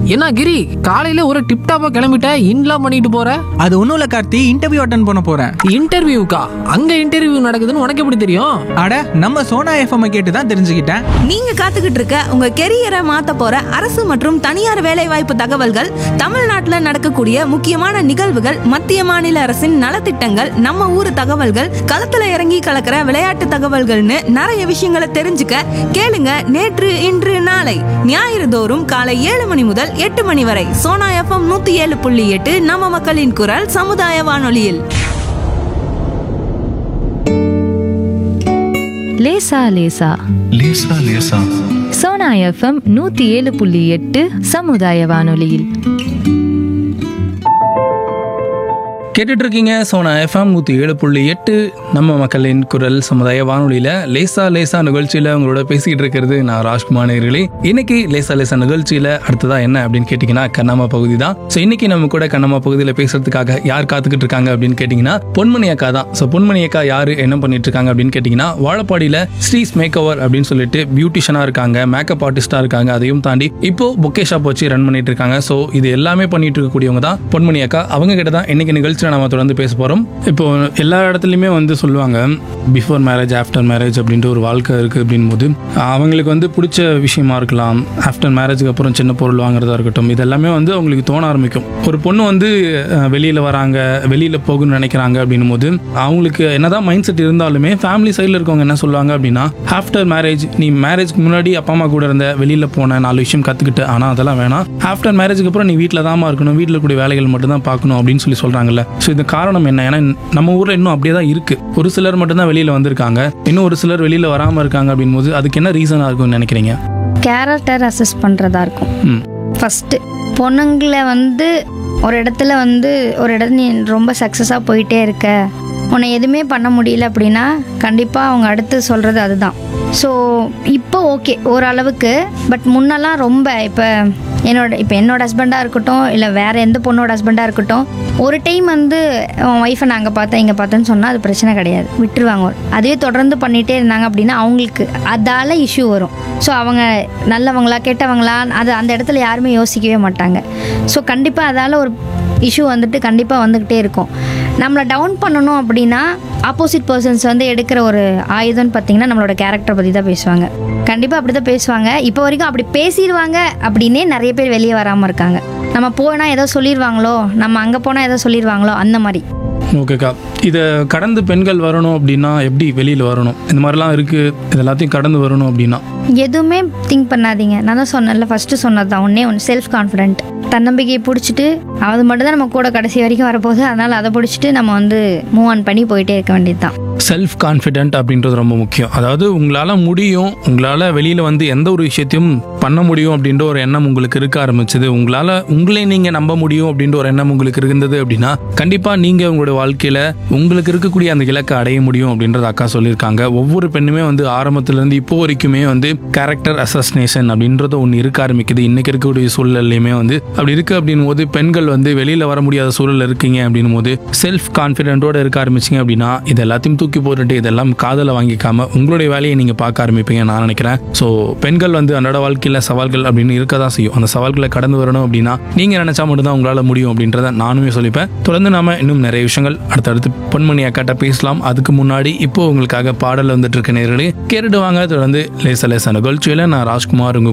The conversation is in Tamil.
என்ன கிரி காலையில ஒரு டிப் டாப்பா கிளம்பிட்ட இன்லாம் பண்ணிட்டு போற அது ஒன்றும் இல்லை கார்த்தி இன்டர்வியூ அட்டன் பண்ண போகிறேன் இன்டர்வியூக்கா அங்க இன்டர்வியூ நடக்குதுன்னு உனக்கு எப்படி தெரியும் அட நம்ம சோனா எஃப்எம் கேட்டு தான் தெரிஞ்சுக்கிட்டேன் நீங்க காத்துக்கிட்டு இருக்க உங்க கெரியரை மாத்த போற அரசு மற்றும் தனியார் வேலைவாய்ப்பு தகவல்கள் தமிழ்நாட்டுல நடக்கக்கூடிய முக்கியமான நிகழ்வுகள் மத்திய மாநில அரசின் நலத்திட்டங்கள் நம்ம ஊர் தகவல்கள் களத்துல இறங்கி கலக்கிற விளையாட்டு தகவல்கள்னு நிறைய விஷயங்களை தெரிஞ்சுக்க கேளுங்க நேற்று இன்று நாளை ஞாயிறு தோறும் காலை ஏழு மணி முதல் எட்டு மணி வரை சோனா எஃப்எம் நூத்தி ஏழு புள்ளி எட்டு நம்ம மக்களின் குரல் சமுதாய வானொலியில் லேசா லேசா லேசா லேசா சோனா எஃப்எம் நூத்தி ஏழு புள்ளி எட்டு சமுதாய வானொலியில் கேட்டுட்டு இருக்கீங்க சோனா எஃப்எம் நூற்றி ஏழு புள்ளி எட்டு நம்ம மக்களின் குரல் சமுதாய வானொலியில் லேசா லேசா நிகழ்ச்சியில் உங்களோட பேசிக்கிட்டு இருக்கிறது நான் ராஜ்குமார் நேர்களே இன்னைக்கு லேசா லேசா நிகழ்ச்சியில் அடுத்ததா என்ன அப்படின்னு கேட்டிங்கன்னா கண்ணாமா பகுதி தான் ஸோ இன்னைக்கு நம்ம கூட கண்ணாமா பகுதியில் பேசுறதுக்காக யார் காத்துக்கிட்டு இருக்காங்க அப்படின்னு கேட்டிங்கன்னா பொன்மணி அக்கா தான் ஸோ பொன்மணி அக்கா யார் என்ன பண்ணிட்டு இருக்காங்க அப்படின்னு கேட்டிங்கன்னா வாழப்பாடியில் ஸ்ரீஸ் மேக் ஓவர் அப்படின்னு சொல்லிட்டு பியூட்டிஷனாக இருக்காங்க மேக்கப் ஆர்டிஸ்டாக இருக்காங்க அதையும் தாண்டி இப்போ பொக்கே ஷாப் வச்சு ரன் பண்ணிட்டு இருக்காங்க ஸோ இது எல்லாமே பண்ணிட்டு இருக்கக்கூடியவங்க தான் பொன்மணி அக்கா அவங்க கிட்ட தான் இன்னைக்கு நிகழ்ச்சியில் நம்ம தொடர்ந்து பேச போகிறோம் இப்போ எல்லா இடத்துலையுமே வந்து சொல்லுவாங்க பிஃபோர் மேரேஜ் ஆஃப்டர் மேரேஜ் அப்படின்ட்டு ஒரு வாழ்க்கை இருக்குது அப்படின் போது அவங்களுக்கு வந்து பிடிச்ச விஷயமா இருக்கலாம் ஆஃப்டர் மேரேஜுக்கு அப்புறம் சின்ன பொருள் வாங்குறதா இருக்கட்டும் இது எல்லாமே வந்து அவங்களுக்கு தோண ஆரம்பிக்கும் ஒரு பொண்ணு வந்து அஹ், வெளியில வராங்க வெளியில போகணும்னு நினைக்கிறாங்க அப்படின்னும் போது அவங்களுக்கு என்னதான் மைண்ட் செட் இருந்தாலுமே ஃபேமிலி சைடில் இருக்கவங்க என்ன சொல்லுவாங்க அப்படின்னா ஆஃப்டர் மேரேஜ் நீ மேரேஜ்க்கு முன்னாடி அப்பா அம்மா கூட இருந்த வெளியில போன நாலு விஷயம் கத்துக்கிட்டு ஆனால் அதெல்லாம் வேணாம் ஆஃப்டர் மேரேஜுக்கு அப்புறம் நீ வீட்டில் தாமா இருக்கணும் வீட்டில் கூடிய வேலைகள் மட்டும் தான் பார்க்கணும் அப்படின்னு சொல்லி சொல்றாங்கல்ல ஸோ இது காரணம் என்ன ஏன்னா நம்ம ஊர்ல இன்னும் அப்படியே தான் இருக்கு ஒரு சிலர் மட்டும்தான் வெளியில வந்திருக்காங்க இன்னும் ஒரு சிலர் வெளியில வராம இருக்காங்க அப்படின் போது அதுக்கு என்ன ரீசனா இருக்கும்னு நினைக்கிறீங்க கேரக்டர் அசஸ் பண்ணுறதா இருக்கும் ம் ஃபஸ்ட்டு பொண்ணுங்களை வந்து ஒரு இடத்துல வந்து ஒரு இடத்துல நீ ரொம்ப சக்ஸஸாக போயிட்டே இருக்க உன்னை எதுவுமே பண்ண முடியல அப்படின்னா கண்டிப்பாக அவங்க அடுத்து சொல்கிறது அதுதான் ஸோ இப்போ ஓகே ஓரளவுக்கு பட் முன்னெல்லாம் ரொம்ப இப்போ என்னோட இப்போ என்னோட ஹஸ்பண்டாக இருக்கட்டும் இல்லை வேறு எந்த பொண்ணோட ஹஸ்பண்டாக இருக்கட்டும் ஒரு டைம் வந்து உன் ஒய்ஃபை நாங்கள் பார்த்தேன் இங்கே பார்த்தேன்னு சொன்னால் அது பிரச்சனை கிடையாது விட்டுருவாங்க அதுவே தொடர்ந்து பண்ணிகிட்டே இருந்தாங்க அப்படின்னா அவங்களுக்கு அதால் இஷ்யூ வரும் ஸோ அவங்க நல்லவங்களா கெட்டவங்களா அது அந்த இடத்துல யாருமே யோசிக்கவே மாட்டாங்க ஸோ கண்டிப்பாக அதால் ஒரு இஷ்யூ வந்துட்டு கண்டிப்பாக வந்துக்கிட்டே இருக்கும் நம்மளை டவுன் பண்ணணும் அப்படின்னா ஆப்போசிட் பர்சன்ஸ் வந்து எடுக்கிற ஒரு ஆயுதம்னு பார்த்தீங்கன்னா நம்மளோட கேரக்டர் பற்றி தான் பேசுவாங்க கண்டிப்பாக அப்படி தான் பேசுவாங்க இப்போ வரைக்கும் அப்படி பேசிடுவாங்க அப்படின்னே நிறைய பேர் வெளியே வராமல் இருக்காங்க நம்ம போனால் ஏதோ சொல்லிடுவாங்களோ நம்ம அங்கே போனால் ஏதோ சொல்லிடுவாங்களோ அந்த மாதிரி ஓகேக்கா இதை கடந்து பெண்கள் வரணும் அப்படின்னா எப்படி வெளியில் வரணும் இந்த மாதிரிலாம் இருக்குது இது எல்லாத்தையும் கடந்து வரணும் அப்படின்னா எதுவுமே திங்க் பண்ணாதீங்க நான் தான் சொன்னேன்ல ஃபஸ்ட்டு சொன்னது தான் ஒன்றே ஒன்று செல்ஃப் கான்ஃபிடென்ட் தன்னம்பிக்கையை பிடிச்சிட்டு அது மட்டும் தான் நம்ம கூட கடைசி வரைக்கும் வரப்போகுது அதனால் அதை பிடிச்சிட்டு நம்ம வந்து மூவ் ஆன் பண்ணி போயிட்டே இருக்க வேண்டியது தான் செல்ஃப் கான்ஃபிடென்ட் அப்படின்றது ரொம்ப முக்கியம் அதாவது உங்களால் முடியும் உங்களால் வெளியில் வந்து எந்த ஒரு விஷயத்தையும் பண்ண முடியும் அப்படின்ற ஒரு எண்ணம் உங்களுக்கு இருக்க ஆரம்பிச்சது உங்களால் உங்களே நீங்கள் நம்ப முடியும் அப்படின்ற ஒரு எண்ணம் உங்களுக்கு இருந்தது அப்படின்னா கண்டிப்பாக நீங்கள் உங்களுடைய வாழ்க்கையில் உங்களுக்கு இருக்கக்கூடிய அந்த இலக்கை அடைய முடியும் அப்படின்றத அக்கா சொல்லியிருக்காங்க ஒவ்வொரு பெண்ணுமே வந்து ஆரம்பத்துலேருந்து இப்போ வரைக்குமே வந்து கேரக்டர் அசஸ்னேஷன் அப்படின்றது ஒன்று இருக்க ஆரம்பிக்குது இன்னைக்கு இருக்கக்கூடிய சூழல்லையுமே வந்து அப்படி இருக்கு அப்படின் போது பெண்கள் வந்து வெளியில் வர முடியாத சூழல் இருக்கீங்க அப்படின்னும் போது செல்ஃப் கான்ஃபிடென்ட்டோட இருக்க ஆரம்பிச்சிங்க அப்படின்னா இது எல்லாத்தையும் தூக்கி போட்டுட்டு இதெல்லாம் காதல வாங்கிக்காம உங்களுடைய வேலையை நீங்க பார்க்க ஆரம்பிப்பீங்க நான் நினைக்கிறேன் ஸோ பெண்கள் வந்து அன்றாட வாழ்க்கையில சவால்கள் அப்படின்னு இருக்க தான் செய்யும் அந்த சவால்களை கடந்து வரணும் அப்படின்னா நீங்க நினைச்சா மட்டும்தான் உங்களால முடியும் அப்படின்றத நானுமே சொல்லிப்பேன் தொடர்ந்து நாம இன்னும் நிறைய விஷயங்கள் அடுத்தடுத்து பொன்மணி அக்காட்ட பேசலாம் அதுக்கு முன்னாடி இப்போ உங்களுக்காக பாடல் வந்துட்டு இருக்க நேர்களே கேட்டுட்டு வாங்க தொடர்ந்து லேச லேச நிகழ்ச்சியில நான் ராஜ்குமார் உங்க